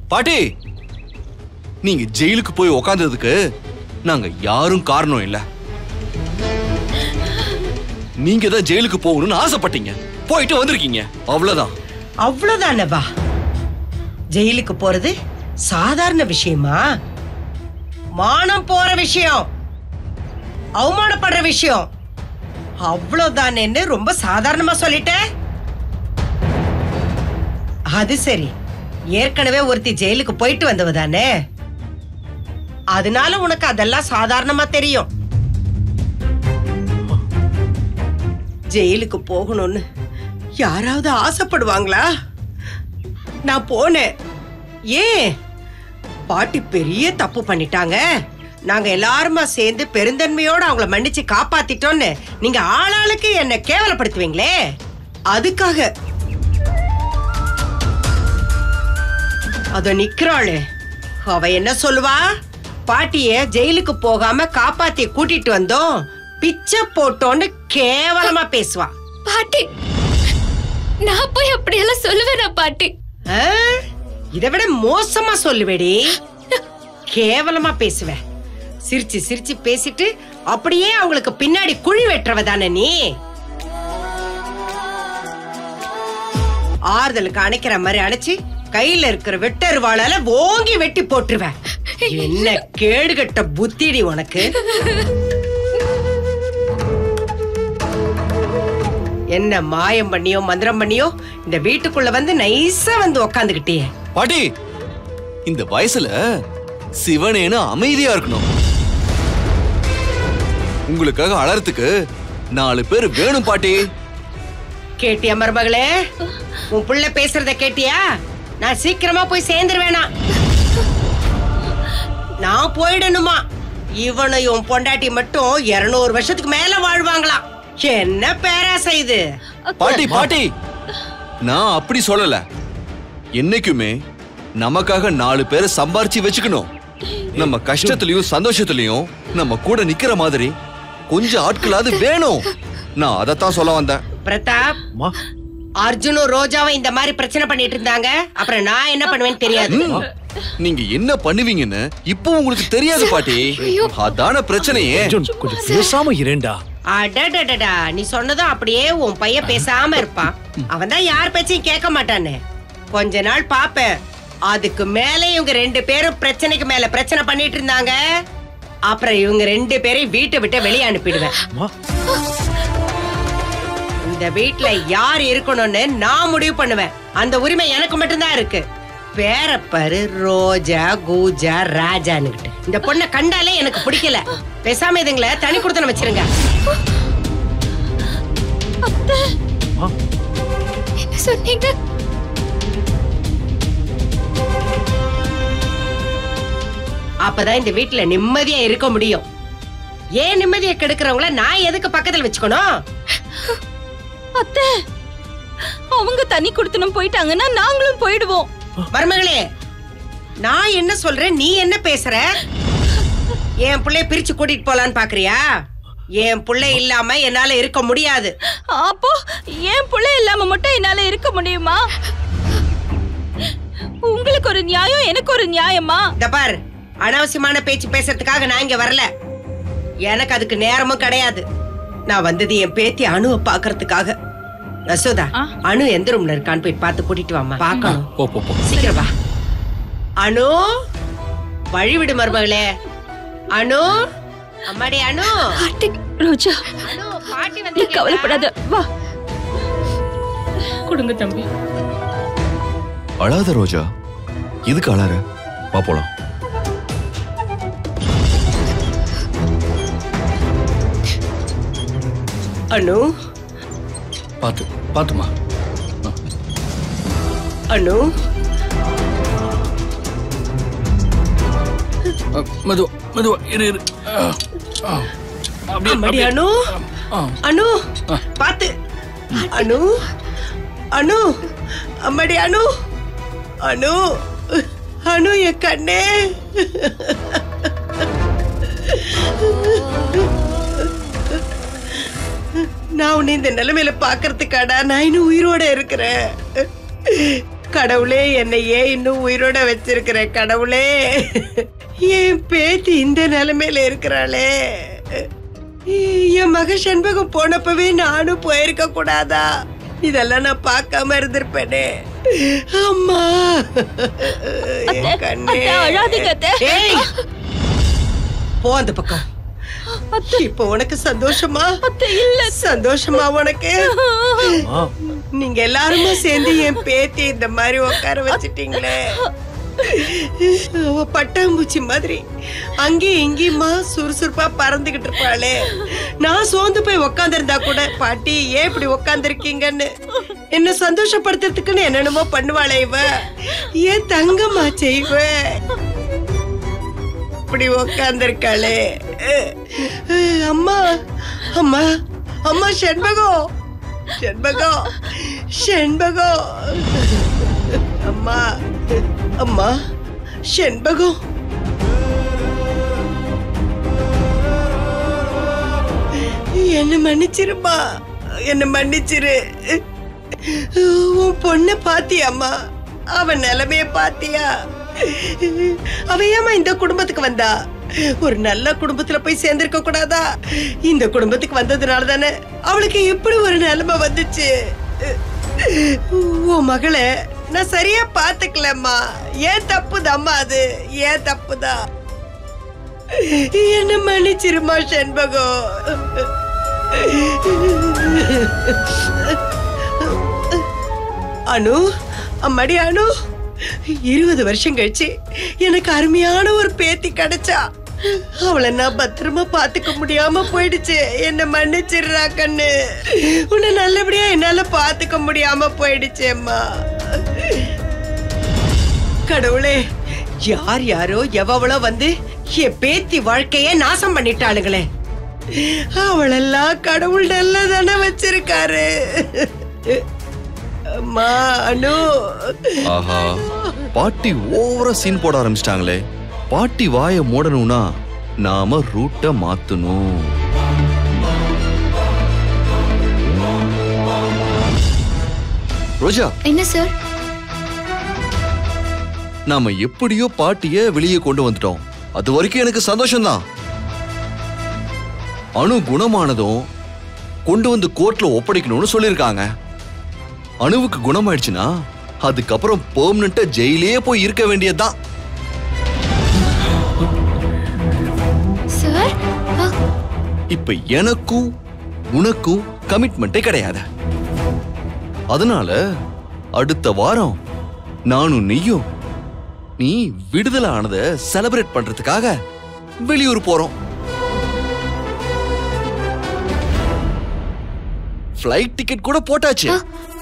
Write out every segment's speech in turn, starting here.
பாட்டி நீங்க ஜெயிலுக்கு போய் உக்காந்ததுக்கு நாங்க யாரும் காரணம் இல்ல நீங்க தான் ஜெயிலுக்கு போகணும்னு ஆசைப்பட்டீங்க போயிட்டு வந்திருக்கீங்க அவ்வளவுதான் அவ்வளவுதானவா ஜெயிலுக்கு போறது சாதாரண விஷயமா மானம் போற விஷயம் அவமானப்படுற விஷயம் அவ்வளவுதானேன்னு ரொம்ப சாதாரணமா சொல்லிட்டேன் அது சரி ஏற்கனவே ஒருத்தி ஜெயிலுக்கு போயிட்டு வந்தவ தானே அதனால உனக்கு அதெல்லாம் சாதாரணமா தெரியும் ஜெயிலுக்கு போகணும்னு யாராவது ஆசைப்படுவாங்களா நான் போனேன் ஏன் பாட்டி பெரிய தப்பு பண்ணிட்டாங்க நாங்க எல்லாருமா சேர்ந்து பெருந்தன்மையோட அவங்கள மன்னிச்சு காப்பாத்திட்டோம்னு நீங்க ஆளாளுக்கு என்ன கேவலப்படுத்துவீங்களே அதுக்காக அத நிக்கிறாளே அவ என்ன சொல்லுவா பாட்டிய ஜெயிலுக்கு போகாம காப்பாத்தி கூட்டிட்டு வந்தோம் பிச்சை போட்டோன்னு கேவலமா பேசுவா பாட்டி நான் போய் அப்படியெல்லாம் சொல்லுவேனா பாட்டி ஆ? இதை விட மோசமா சொல்லுவேடி கேவலமா பேசுவ சிரிச்சு சிரிச்சு பேசிட்டு அப்படியே அவங்களுக்கு பின்னாடி குழி வெட்டுறவ தானே நீ ஆறுதலுக்கு அணைக்கிற மாதிரி அணைச்சு கையில இருக்கிற வெட்டருவாளால ஓங்கி வெட்டி போட்டுருவேன் என்ன கேடுகட்ட புத்திடி உனக்கு என்ன மாயம் பண்ணியோ மந்திரம் பண்ணியோ இந்த வீட்டுக்குள்ள வந்து நைஸா வந்து உக்காந்துக்கிட்டியே பாட்டி இந்த வயசுல சிவனேன்னு அமைதியா இருக்கணும் உங்களுக்காக அழறதுக்கு நாலு பேர் வேணும் பாட்டி கேட்டியா மருமகளே உன் புள்ள பேசுறத கேட்டியா நான் சீக்கிரமா போய் சேர்ந்துருவேனா நான் போயிடணுமா இவனையும் பொண்டாட்டி மட்டும் இருநூறு வருஷத்துக்கு மேல வாழ்வாங்களாம் என்ன பேராசை இது பாட்டி பாட்டி நான் அப்படி சொல்லல என்னைக்குமே நமக்காக நாலு பேரை சம்பாரிச்சு வச்சுக்கணும் நம்ம கஷ்டத்துலயும் சந்தோஷத்துலயும் நம்ம கூட நிக்கிற மாதிரி கொஞ்சம் ஆட்களாவது வேணும் நான் அதைத்தான் சொல்ல வந்தேன் பிரதாப் அம்மா அர்ஜுனும் ரோஜாவும் இந்த மாதிரி பிரச்சனை பண்ணிட்டு இருந்தாங்க அப்புறம் நான் என்ன பண்ணுவேன்னு தெரியாது ம், நீங்க என்ன பண்ணுவீங்கன்னு இப்போ உங்களுக்கு தெரியாது பாட்டி அதான பிரச்சனையே அர்ஜுன் கொஞ்சம் பேசாம இரேண்டா அடடடடா நீ சொன்னதும் அப்படியே உன் பையன் பேசாம இருப்பான் அவன் தான் யார் பேச்சையும் கேட்க மாட்டானே கொஞ்ச நாள் பாப்பேன் அதுக்கு மேல இவங்க ரெண்டு பேரும் பிரச்சனைக்கு மேல பிரச்சனை பண்ணிட்டு இருந்தாங்க அப்புறம் இவங்க ரெண்டு பேரையும் வீட்டை விட்டு வெளியே அனுப்பிடுவேன் அம்மா இந்த வீட்ல யார் இருக்கணும்னு நான் முடிவு பண்ணுவேன் அந்த உரிமை எனக்கு மட்டும்தான் இருக்கு பேரப்பாரு ரோஜா கூஜா ராஜான்னுகிட்டு இந்த பொண்ணை கண்டாலே எனக்கு பிடிக்கல பேசாம இதுங்களை தனி கொடுத்தன வச்சிருங்க அம்மா என்ன சொன்னீங்க அப்பதான் இந்த வீட்ல நிம்மதியா இருக்க முடியும் ஏன் நிம்மதியை கெடுக்கிறவங்கள நான் எதுக்கு பக்கத்துல வச்சுக்கணும் அத்தை அவங்க தண்ணி குடுத்தனம் போயிட்டாங்கன்னா நாங்களும் போயிடுவோம் மருமகளே நான் என்ன சொல்றேன் நீ என்ன பேசுற என் பிள்ளைய பிரிச்சு கூட்டிட்டு போலான்னு பாக்குறியா என் பிள்ளை இல்லாம என்னால இருக்க முடியாது அப்போ என் புள்ள இல்லாம மட்டும் என்னால இருக்க முடியுமா உங்களுக்கு ஒரு நியாயம் எனக்கு ஒரு நியாயமா இந்த பார் அனாவசியமான பேச்சு பேசுறதுக்காக நான் இங்க வரல எனக்கு அதுக்கு நேரமும் கிடையாது நான் வந்தது என் பேத்தி அணுவை பாக்குறதுக்காக யசோதா அணு எந்த ரூம்ல இருக்கான்னு போய் பார்த்து கூட்டிட்டு வாமா பார்க்கணும் போ போ போ சீக்கிரம் வா அனு வழிவிடு மருமகளே அனு அம்மாடி அனு பாட்டி ரோஜா அனு பாட்டி நீ வந்து கவலைப்படாத வா கொடுங்க தம்பி அழாத ரோஜா எதுக்கு அழாற வா போலாம் அனு பாத்து பாத்துமா அனு மெதுவா மெதுவா இரு இரு ஆ, ஆ. அப்படியே அம்மாடி அப்படியே. அனு ஆ. அனு பாத்து அனு அனு அம்மாடி அனு அனு அனு என் கண்ணே நான் உன்னை இந்த நிலைமையில பாக்குறதுக்காடா நான் இன்னும் உயிரோட இருக்கிறேன் கடவுளே என்னை ஏன் இன்னும் உயிரோட வச்சிருக்கிற கடவுளே என் பேத்தி இந்த நிலைமையில இருக்கிறாளே என் மக செண்பகம் போனப்பவே நானும் போயிருக்க கூடாதா இதெல்லாம் நான் பார்க்காம இருந்திருப்பேனே அம்மா என் கண்ணே. அத்தை, அழாதீங்க, அத்தை. ஏய், போ அந்த பக்கம் இப்ப உனக்கு சந்தோஷமா இல்ல சந்தோஷமா உனக்கு நீங்க எல்லாருமே சேர்ந்து என் பேத்தி இந்த மாதிரி உட்கார வச்சிட்டீங்களே அவ பட்டாம்பூச்சி மாதிரி அங்கேயும் இங்கேயுமா சுறுசுறுப்பா பறந்துகிட்டு இருப்பாளே நான் சோர்ந்து போய் உக்காந்துருந்தா கூட பாட்டி ஏன் இப்படி உக்காந்துருக்கீங்கன்னு என்ன சந்தோஷப்படுத்துறதுக்குன்னு என்னென்னமோ பண்ணுவாளே இவ ஏன் தங்கம்மா செய்வ இப்படி உக்காந்துருக்காளே அம்மா அம்மா அம்மா செண்பகம் செண்பகம் செண்பகம் அம்மா அம்மா செண்பகம் என்ன மன்னிச்சிருமா என்ன மன்னிச்சிரு உன் பொண்ண பாத்தியாம்மா அவன் நிலைமைய பாத்தியா அவ ஏமா இந்த குடும்பத்துக்கு வந்தா ஒரு நல்ல குடும்பத்துல போய் சேர்ந்திருக்க கூடாதா இந்த குடும்பத்துக்கு வந்ததுனால தானே அவளுக்கு எப்படி ஒரு நிலைமை வந்துச்சு உன் மகளை நான் சரியா பாத்துக்கலம்மா ஏன் தப்புதாம்மா அது ஏன் தப்புதான் என்ன மன்னிச்சிருமா செண்பகம் அனு அம்மாடி அனு இருபது வருஷம் கழிச்சு எனக்கு அருமையான ஒரு பேத்தி கிடைச்சா அவளை நான் பத்திரமா பாத்துக்க முடியாம போயிடுச்சு என்ன மன்னிச்சிடுறா கண்ணு உன்னை நல்லபடியா என்னால பாத்துக்க முடியாம போயிடுச்சு அம்மா கடவுளே யார் யாரோ எவ்வளோ வந்து என் பேத்தி வாழ்க்கைய நாசம் பண்ணிட்டாளுங்களே அவளெல்லாம் கடவுள் நல்லா தானே வச்சிருக்காரு அம்மா அனு ஆஹா பாட்டி ஓவரா சீன் போட ஆரம்பிச்சிட்டாங்களே பாட்டி வாயை மூடணும்னா நாம ரூட்டை மாத்தணும் ரோஜா என்ன சார் நாம எப்படியோ பாட்டிய வெளியே கொண்டு வந்துட்டோம் அது வரைக்கும் எனக்கு சந்தோஷம்தான் அணு குணமானதும் கொண்டு வந்து கோர்ட்ல ஒப்படைக்கணும்னு சொல்லியிருக்காங்க அணுவுக்கு குணமாயிடுச்சுன்னா அதுக்கப்புறம் பெர்மனண்டா ஜெயிலே போய் இருக்க வேண்டியதுதான் சார் ஆ, இப்ப எனக்கும் உனக்கும் கமிட்மெண்ட்டே கிடையாது அதனால அடுத்த வாரம் நானும் நீயும் நீ விடுதலை ஆனதை செலிப்ரேட் பண்றதுக்காக வெளியூர் போறோம் ஃப்ளைட் டிக்கெட் கூட போட்டாச்சு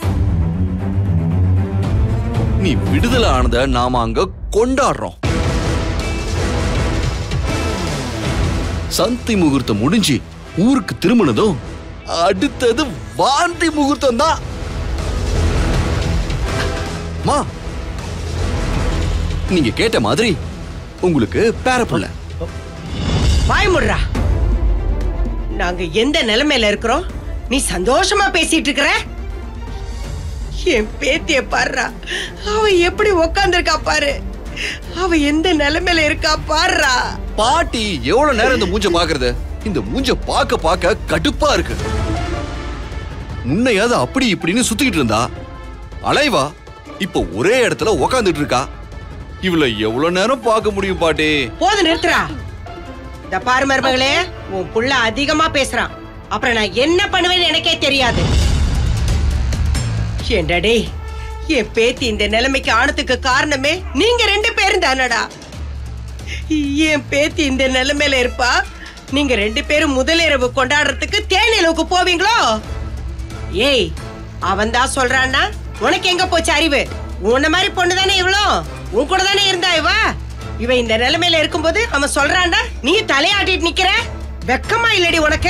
நீ விடுதலை ஆனதை நாம அங்க கொண்டாடுறோம் சந்தி முகூர்த்தம் முடிஞ்சு ஊருக்கு திரும்பினதும் அடுத்தது வாந்தி முகூர்த்தம் தான் மா நீங்க கேட்ட மாதிரி உங்களுக்கு பேரப்புள்ள வாய் முடுறா நாங்க எந்த நிலைமையில இருக்கிறோம் நீ சந்தோஷமா பேசிட்டு இருக்கிற என் பேத்திய பாருடா அவ எப்படி உக்காந்துருக்கா பாரு அவ எந்த நிலைமையில இருக்கா பாருடா பாட்டி எவ்வளவு நேரம் இந்த மூஞ்ச பாக்குறது இந்த மூஞ்ச பார்க்க பார்க்க கடுப்பா இருக்கு முன்னையாவது அப்படி இப்படின்னு சுத்திக்கிட்டு இருந்தா அலைவா இப்ப ஒரே இடத்துல உக்காந்துட்டு இருக்கா இவளை எவ்வளவு நேரம் பார்க்க முடியும் பாட்டி போது நிறுத்துறா இந்த பாரு மருமகளே உன் புள்ள அதிகமா பேசுறான் அப்புறம் நான் என்ன பண்ணுவேன்னு எனக்கே தெரியாது ஏண்டா என் பேத்தி இந்த நிலைமைக்கு ஆனதுக்கு காரணமே நீங்க ரெண்டு பேரும் தானடா என் பேத்தி இந்த நிலைமையில இருப்பா நீங்க ரெண்டு பேரும் முதலிரவு கொண்டாடுறதுக்கு தேனிலவுக்கு போவீங்களோ ஏய் அவன் தான் சொல்றான்னா உனக்கு எங்க போச்சு அறிவு உன்ன மாதிரி பொண்ணு தானே இவ்வளோ உன் கூட தானே இருந்தா இவ இவ இந்த நிலைமையில இருக்கும்போது அவன் சொல்றான்டா நீ தலையாட்டிட்டு நிக்கிற வெக்கமா இல்லடி உனக்கு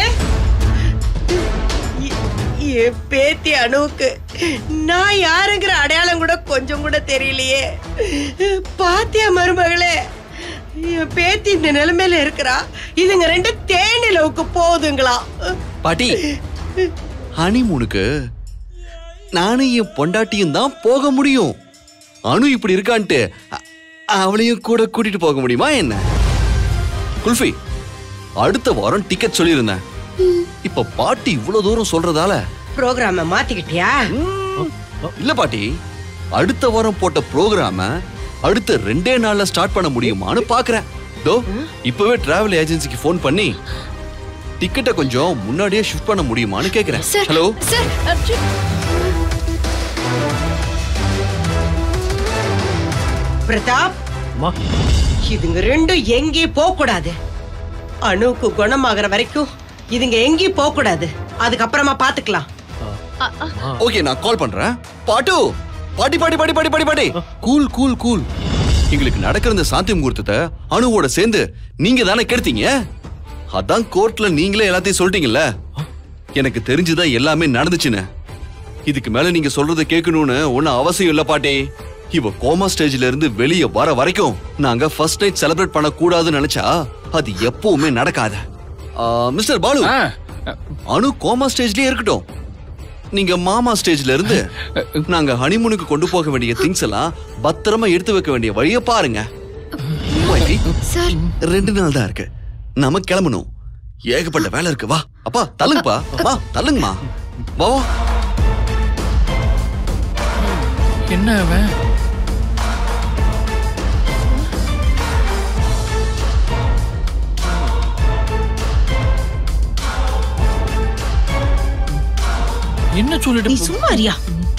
எ- என் பேத்தி அணுவுக்கு நான் யாருங்கிற அடையாளம் கூட கொஞ்சம் கூட தெரியலையே பாத்தியா மருமகளே என் பேத்தி இந்த நிலைமையில இருக்கிறா இதுங்க ரெண்டு தேனிலவுக்கு போகுதுங்களா பாட்டி ஹனிமூனுக்கு நானும் என் பொண்டாட்டியும் தான் போக முடியும் அனு இப்படி இருக்கான்ட்டு அ- அவளையும் கூட கூட்டிட்டு போக முடியுமா என்ன குல்ஃபி அடுத்த வாரம் டிக்கெட் சொல்லியிருந்தேன் இப்ப பாட்டி இவ்வளவு தூரம் சொல்றதால ப்ரோக்ராம மாத்திக்கிட்டியா இல்ல பாட்டி அடுத்த வாரம் போட்ட ப்ரோக்ராம அடுத்த ரெண்டே நாள்ல ஸ்டார்ட் பண்ண முடியுமான்னு பாக்குறேன் தோ இப்பவே டிராவல் ஏஜென்சிக்கு ஃபோன் பண்ணி டிக்கெட்டை கொஞ்சம் முன்னாடியே ஷிஃப்ட் பண்ண முடியுமான்னு கேக்குறேன் sir hello sir Arjun Pratap அம்மா இதுங்க ரெண்டும் எங்கேயும் போக கூடாது அணுக்கு குணமாகற வரைக்கும் இதுங்க எங்கேயும் போக கூடாது அதுக்கப்புறமா பாத்துக்கலாம் ஓகே நான் கால் பண்றேன் பாட்டு பாட்டி பாட்டி பாட்டி பாட்டி பாட்டி பாட்டி கூல் கூல் கூல் எங்களுக்கு நடக்கிற இந்த சாந்தி முகூர்த்தத்தை அணுவோட சேர்ந்து நீங்க தானே கெடுத்தீங்க அதான் கோர்ட்ல நீங்களே எல்லாத்தையும் சொல்லிட்டீங்கல்ல எனக்கு தெரிஞ்சுதான் எல்லாமே நடந்துச்சுன்னு இதுக்கு மேல நீங்க சொல்றத கேட்கணும்னு ஒன்னும் அவசியம் இல்ல பாட்டி இவ கோமா ஸ்டேஜ்ல இருந்து வெளியே வர வரைக்கும் நாங்க ஃபர்ஸ்ட் நைட் செலிப்ரேட் பண்ண கூடாதுன்னு நினைச்சா அது எப்பவுமே நடக்காது ஆ, மிஸ்டர் பாலு ஆ, அணு கோமா ஸ்டேஜ்லயே இருக்கட்டும் நீங்க மாமா ஸ்டேஜ்ல இருந்து நாங்க ஹனிமூனுக்கு கொண்டு போக வேண்டிய திங்ஸ் எல்லாம் பத்திரமா எடுத்து வைக்க வேண்டிய வழியை பாருங்க வைட்டி, சார் ரெண்டு நாள் தான் இருக்கு நாம கிளம்பணும் ஏகப்பட்ட வேலை இருக்கு வா அப்பா தள்ளுங்கப்பா வா தள்ளுங்கம்மா வா வா என்ன அவன் என்ன சொல்லிட்டு நீ சும்மா இருயா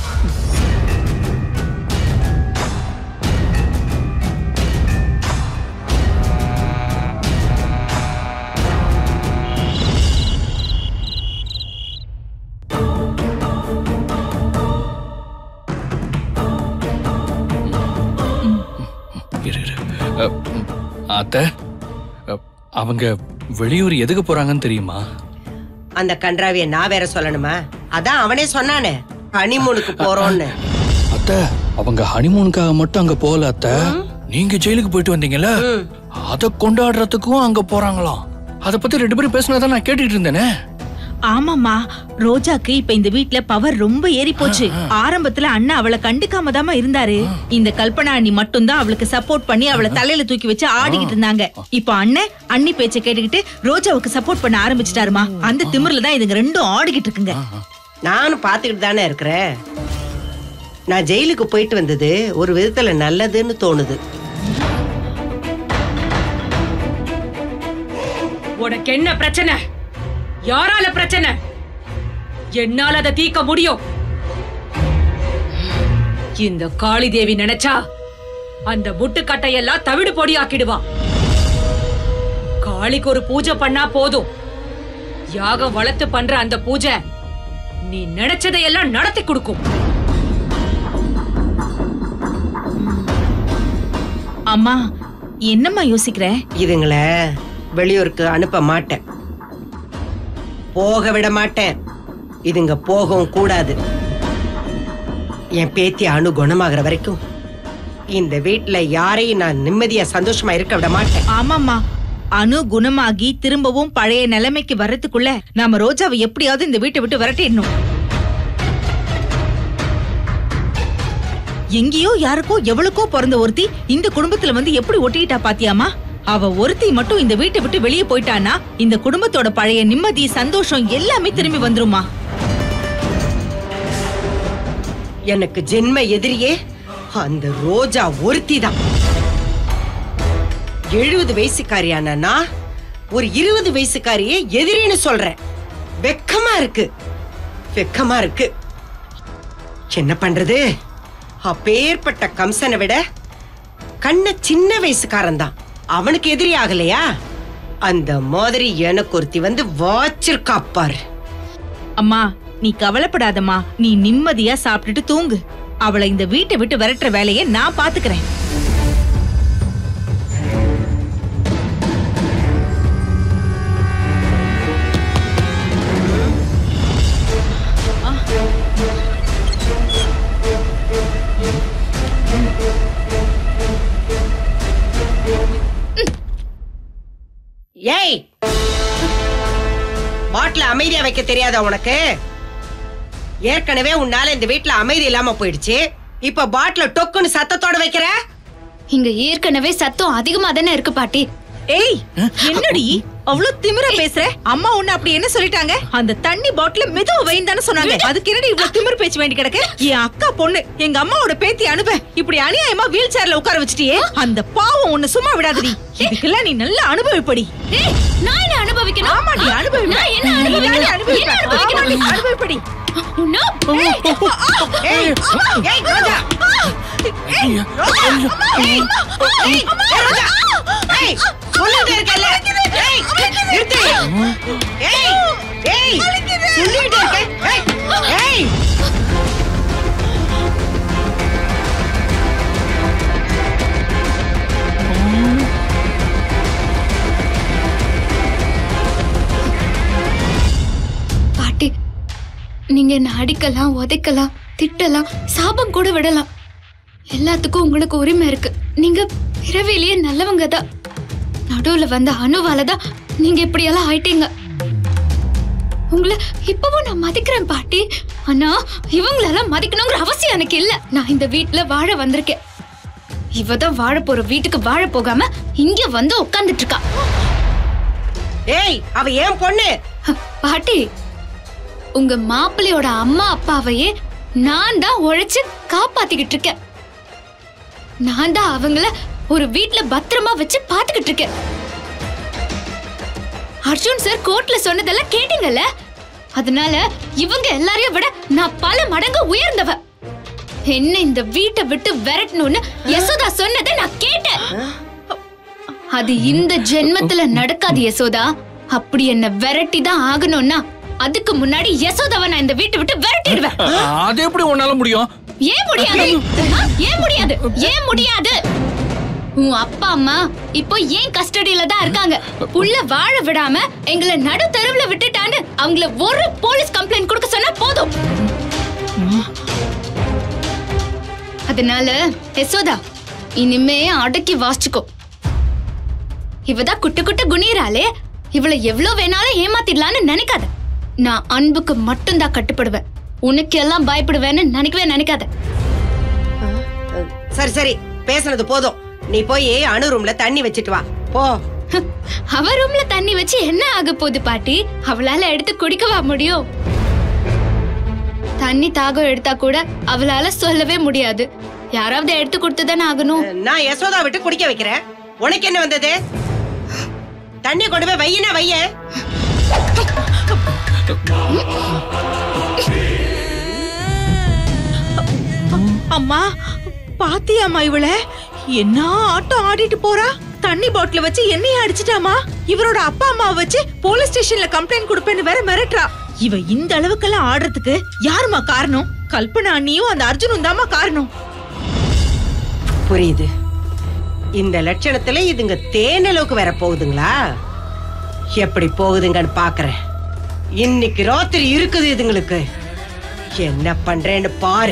இரு, இரு. அ, ம், அத்தை அ, அவங்க வெளியூர் எதுக்கு போறாங்கன்னு தெரியுமா அந்த கன்றாவிய நான் வேற சொல்லணுமா அதான் அவனே சொன்னானே ஹனிமூனுக்கு போறோம்னு அத்தை அவங்க ஹனிமூனுக்காக மட்டும் அங்க போகல அத்தை நீங்க ஜெயிலுக்கு போயிட்டு வந்தீங்கல்ல அத கொண்டாடுறதுக்கும் அங்க போறாங்களாம் அத பத்தி ரெண்டு பேரும் பேசினதான் நான் கேட்டுட்டு இருந்தேனே ஆமாமா ரோஜாக்கு இப்ப இந்த வீட்ல பவர் ரொம்ப ஏறி போச்சு ஆரம்பத்துல அண்ணா அவளை கண்டுக்காம தாமா இருந்தாரு இந்த கல்பனா அண்ணி மட்டும்தான் அவளுக்கு சப்போர்ட் பண்ணி அவளை தலையில தூக்கி வச்சு ஆடிக்கிட்டு இருந்தாங்க இப்ப அண்ணன் அண்ணி பேச்ச கேட்டுக்கிட்டு ரோஜாவுக்கு சப்போர்ட் பண்ண ஆரம்பிச்சிட்டாருமா அந்த திமிர்ல தான் இதுங்க ரெண்டும் ஆடிக்கிட்டு இருக்குங்க நானும் பாத்துக்கிட்டு தானே இருக்கிறேன் நான் ஜெயிலுக்கு போயிட்டு வந்தது ஒரு விதத்துல நல்லதுன்னு தோணுது உனக்கு என்ன பிரச்சனை யாரால பிரச்சனை என்னால அதை தீர்க்க முடியும் இந்த காளி தேவி நினைச்சா அந்த முட்டுக்கட்டையெல்லாம் தவிடு பொடியாக்கிடுவா காளிக்கு ஒரு பூஜை பண்ணா போதும் யாகம் வளர்த்து பண்ற அந்த பூஜை நீ நினைச்சதையெல்லாம் நடத்தி கொடுக்கும் அம்மா என்னம்மா யோசிக்கிற இதுங்களை வெளியூருக்கு அனுப்ப மாட்டேன் போக விட மாட்டேன் இதுங்க போகவும் கூடாது என் பேத்தி அணு குணமாகற வரைக்கும் இந்த வீட்ல யாரையும் நான் நிம்மதியா சந்தோஷமா இருக்க விட மாட்டேன் ஆமாம்மா அணு குணமாகி திரும்பவும் பழைய நிலைமைக்கு வர்றதுக்குள்ள நாம ரோஜாவை எப்படியாவது இந்த வீட்டை விட்டு விரட்டிடணும் எங்கேயோ யாருக்கோ எவ்வளவுக்கோ பிறந்த ஒருத்தி இந்த குடும்பத்துல வந்து எப்படி ஒட்டிக்கிட்டா பாத்தியாமா அவ ஒருத்தி மட்டும் இந்த வீட்டை விட்டு வெளியே போயிட்டானா இந்த குடும்பத்தோட பழைய நிம்மதி சந்தோஷம் எல்லாமே திரும்பி வந்துருமா எனக்கு ஜென்ம எதிரியே அந்த ரோஜா ஒருத்தி தான் எழுபது வயசுக்காரியான நான் ஒரு இருபது வயசுக்காரியே எதிரின்னு சொல்றேன் வெக்கமா இருக்கு வெக்கமா இருக்கு என்ன பண்றது அப்பேற்பட்ட கம்சனை விட கண்ண சின்ன வயசுக்காரன் தான் அவனுக்கு எதிரி ஆகலையா அந்த மாதிரி எனக்கு ஒருத்தி வந்து வாச்சிருக்கா பாரு அம்மா நீ கவலைப்படாதம்மா நீ நிம்மதியா சாப்பிட்டுட்டு தூங்கு அவளை இந்த வீட்டை விட்டு விரட்டுற வேலையை நான் பாத்துக்கிறேன் ஏய் பாட்டில அமைதியா வைக்க தெரியாதா உனக்கு ஏற்கனவே உன்னால இந்த வீட்ல அமைதி இல்லாம போயிடுச்சு இப்ப பாட்டில டொக்குன்னு சத்தத்தோட வைக்கிற இங்க ஏற்கனவே சத்தம் அதிகமா தானே இருக்கு பாட்டி ஏய் என்னடி அவ்வளவு திமிரா பேசுற அம்மா உன்ன அப்படி என்ன சொல்லிட்டாங்க அந்த தண்ணி பாட்டில மெதுவா வைன்னு தானே சொன்னாங்க அதுக்கு என்னடி இவ்வளவு திமிரு பேச்சு வேண்டி கிடக்கு என் அக்கா பொண்ணு எங்க அம்மாவோட பேத்தி அனுப இப்படி அநியாயமா வீல் சேர்ல உட்கார வச்சிட்டியே அந்த பாவம் உன்னை சும்மா விடாதடி இதுக்கெல்லாம் நீ நல்லா அனுபவிப்படி ஏய், நான் என்ன அனுபவிக்கணும் ஆமாடி அனுபவி நான் என்ன அனுபவிக்கணும் என்ன அனுபவிக்கணும் அனுபவிப்படி உன்னா? ஏய் ஏய் ரோஜா ஏய் ரோஜா ஏய் ஏய் ரோஜா ஏய் சொல்லிட்டே இருக்கல ஏய் நிறுத்து ஏய் ஏய் சொல்லிட்டே இருக்க ஏய் ஏய் பாட்டி நீங்க என்ன அடிக்கலாம் உதைக்கலாம் திட்டலாம் சாபம் கூட விடலாம் எல்லாத்துக்கும் உங்களுக்கு உரிமை இருக்கு நீங்க பிறவிலேயே நல்லவங்க தான் நடுவுல வந்த அணுவால தான் நீங்க இப்படியெல்லாம் ஆயிட்டீங்க உங்களை இப்பவும் நான் மதிக்கிறேன் பாட்டி ஆனா இவங்களெல்லாம் மதிக்கணுங்கிற அவசியம் எனக்கு இல்ல நான் இந்த வீட்ல வாழ வந்திருக்கேன் இவ தான் வாழ போற வீட்டுக்கு வாழ போகாம இங்க வந்து உட்கார்ந்துட்டு இருக்கா ஏய் அவ ஏன் பொண்ணு ஹ, பாட்டி உங்க மாப்பிள்ளையோட அம்மா அப்பாவையே நான் தான் உழைச்சு காப்பாத்திக்கிட்டு இருக்கேன் நான் தான் அவங்கள ஒரு வீட்ல பத்திரமா வச்சு பாத்துக்கிட்டு இருக்கேன் அர்ஜுன் சார் கோர்ட்ல சொன்னதெல்லாம் கேட்டீங்கல்ல அதனால இவங்க எல்லாரையும் விட நான் பல மடங்கு உயர்ந்தவ என்ன இந்த வீட்டை விட்டு விரட்டணும்னு யசோதா சொன்னதை நான் கேட்டேன் அது இந்த ஜென்மத்துல நடக்காது யசோதா அப்படி என்ன விரட்டி தான் ஆகணும்னா அதுக்கு முன்னாடி யசோதாவை நான் இந்த வீட்டை விட்டு விரட்டிடுவேன் அது எப்படி உன்னால முடியும் ஏன் முடியாது ஆ? ஏன் முடியாது ஏன் முடியாது உன் அப்பா அம்மா இப்போ ஏன் கஸ்டடியில தான் இருக்காங்க புள்ள வாழ விடாம எங்களை நடு தெருவுல விட்டுட்டான்னு அவங்கள ஒரு போலீஸ் கம்ப்ளைண்ட் கொடுக்க சொன்னா போதும் அதனால யசோதா இனிமே அடக்கி வாசிச்சுக்கோ இவதான் குட்டு குட்டு குனியறாளே இவளை எவ்வளவு வேணாலும் ஏமாத்திடலான்னு நினைக்காத நான் அன்புக்கு மட்டும்தான் கட்டுப்படுவேன் உனக்கு எல்லாம் பயப்படுவேன்னு நினைக்கவே நினைக்காத சரி சரி பேசுனது போதும் நீ போய் அணு ரூம்ல தண்ணி வச்சிட்டு வா போ அவ ரூம்ல தண்ணி வச்சு என்ன ஆக போகுது பாட்டி அவளால எடுத்து குடிக்கவா முடியும் தண்ணி தாகம் எடுத்தா கூட அவளால சொல்லவே முடியாது யாராவது எடுத்து கொடுத்துதானே ஆகணும் நான் யசோதா விட்டு குடிக்க வைக்கிறேன் உனக்கு என்ன வந்தது தண்ணி கொண்டு போய் வையினா வைய அம்மா பாத்தியாம்மா இவள என்ன ஆட்டம் ஆடிட்டு போறா தண்ணி பாட்டில வச்சு என்னைய அடிச்சிட்டாமா இவரோட அப்பா அம்மாவை வச்சு போலீஸ் ஸ்டேஷன்ல கம்ப்ளைண்ட் கொடுப்பேன்னு வேற மிரட்டுறா இவ இந்த அளவுக்கெல்லாம் ஆடுறதுக்கு யாரும்மா காரணம் கல்பனா அண்ணியும் அந்த அர்ஜுனும் தாம்மா காரணம் புரியுது இந்த லட்சணத்துல இதுங்க தேனளவுக்கு வேற போகுதுங்களா எப்படி போகுதுங்கன்னு பாக்குறேன் இன்னைக்கு ராத்திரி இருக்குது இதுங்களுக்கு என்ன பண்றேன்னு பாரு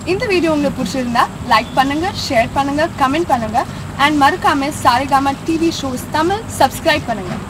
இந்த வீடியோ உங்களுக்கு பிடிச்சிருந்தா லைக் பண்ணுங்க ஷேர் பண்ணுங்க கமெண்ட் பண்ணுங்க அண்ட் மறக்காம Saregama TV shows Tamil subscribe பண்ணுங்க